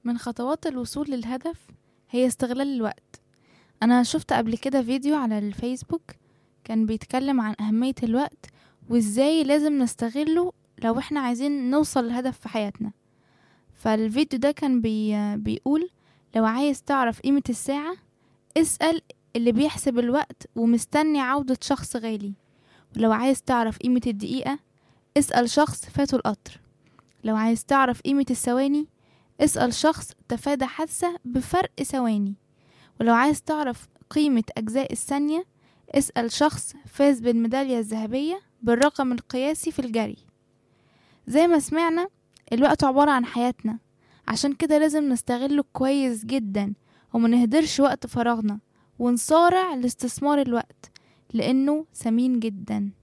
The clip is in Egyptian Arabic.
من خطوات الوصول للهدف هي استغلال الوقت انا شفت قبل كده فيديو على الفيسبوك كان بيتكلم عن اهمية الوقت وازاي لازم نستغله لو احنا عايزين نوصل لهدف في حياتنا فالفيديو ده كان بي بيقول لو عايز تعرف قيمة الساعة اسأل اللي بيحسب الوقت ومستني عودة شخص غالي ولو عايز تعرف قيمة الدقيقة اسأل شخص فاته القطر لو عايز تعرف قيمة الثواني اسأل شخص تفادى حادثة بفرق ثواني ولو عايز تعرف قيمة أجزاء الثانية اسأل شخص فاز بالميدالية الذهبية بالرقم القياسي في الجري زي ما سمعنا الوقت عبارة عن حياتنا عشان كده لازم نستغله كويس جدا وما نهدرش وقت فراغنا ونصارع لاستثمار الوقت لأنه ثمين جدا